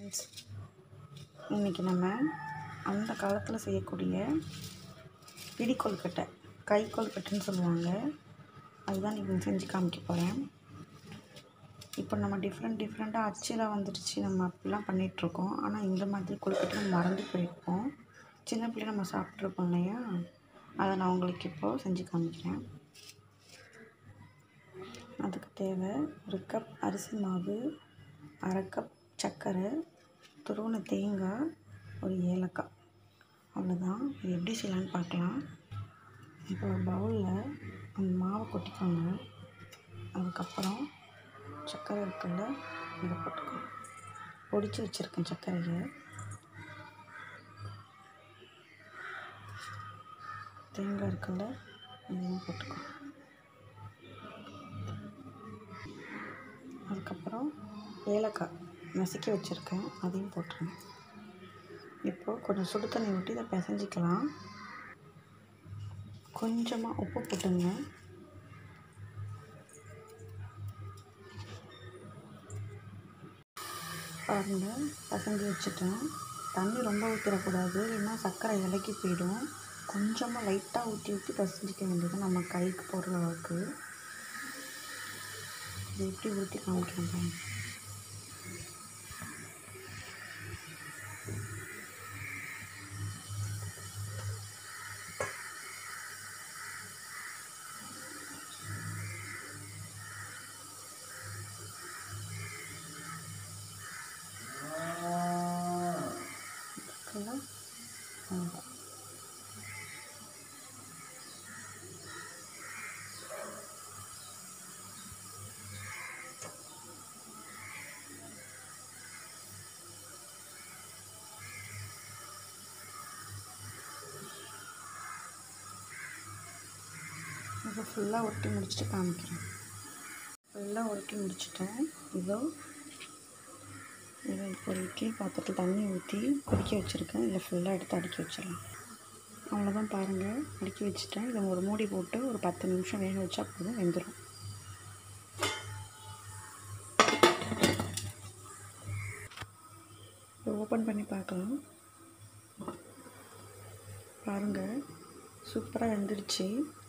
friends இன்றைக்கி நம்ம அந்த காலத்தில் செய்யக்கூடிய பிடி கொழுக்கட்டை கை கொழுக்கட்டைன்னு சொல்லுவாங்க அதுதான் நீங்கள் செஞ்சு காமிக்க போகிறேன் இப்போ நம்ம டிஃப்ரெண்ட் டிஃப்ரெண்ட்டாக அச்சில் வந்துடுச்சு நம்ம அப்படிலாம் பண்ணிகிட்ருக்கோம் ஆனால் இந்த மாதிரி கொழுக்கட்டை நம்ம மறந்து போயிருப்போம் சின்ன பிள்ளை நம்ம சாப்பிட்ருப்போம் இல்லையா அதை நான் உங்களுக்கு இப்போது செஞ்சு காமிக்கிறேன் அதுக்கு தேவை ஒரு கப் அரிசி மாவு அரை கப் சர்க்கரை துருவன தேங்காய் ஒரு ஏலக்காய் அவ்வளோதான் இது எப்படி செய்யலான்னு பார்க்கலாம் இப்போ ஒரு பவுலில் அந்த மாவை கொட்டிக்கோங்க அதுக்கப்புறம் சர்க்கரை இருக்குல்ல இதை போட்டுக்கோங்க பொடிச்சு வச்சுருக்கேன் சர்க்கரையை தேங்காய் இருக்குல்ல இதையும் போட்டுக்கோங்க அதுக்கப்புறம் ஏலக்காய் நசுக்கி வச்சுருக்கேன் அதையும் போட்டுருங்க இப்போது கொஞ்சம் சுடு தண்ணி ஊற்றி இதை பிசைஞ்சிக்கலாம் கொஞ்சமாக உப்பு போட்டுங்க பாருங்கள் பிசைஞ்சு வச்சுட்டேன் தண்ணி ரொம்ப ஊற்றிடக்கூடாது இல்லைன்னா சர்க்கரை இலக்கி போயிடும் கொஞ்சமாக லைட்டாக ஊற்றி ஊற்றி பிசைஞ்சிக்க வேண்டியது நம்ம கைக்கு போடுற அளவுக்கு இது எப்படி ஊற்றி காமிக்கிறேன் பாருங்க இருக்குல்ல அவ்வளோதான் இப்போ ஃபுல்லாக ஒட்டி முடிச்சுட்டு காமிக்கிறேன் ஃபுல்லாக ஒட்டி முடிச்சிட்டேன் இதோ இதை இப்போ ஒரு இட்லி பாத்திரத்தில் தண்ணி ஊற்றி கொதிக்க வச்சுருக்கேன் இதில் ஃபுல்லாக எடுத்து அடுக்கி வச்சிடலாம் அவ்வளோதான் பாருங்கள் அடுக்கி வச்சுட்டேன் இதை ஒரு மூடி போட்டு ஒரு பத்து நிமிஷம் வேக வச்சா போதும் வெந்துடும் இதை ஓப்பன் பண்ணி பார்க்கலாம் பாருங்கள் சூப்பராக வெந்துடுச்சு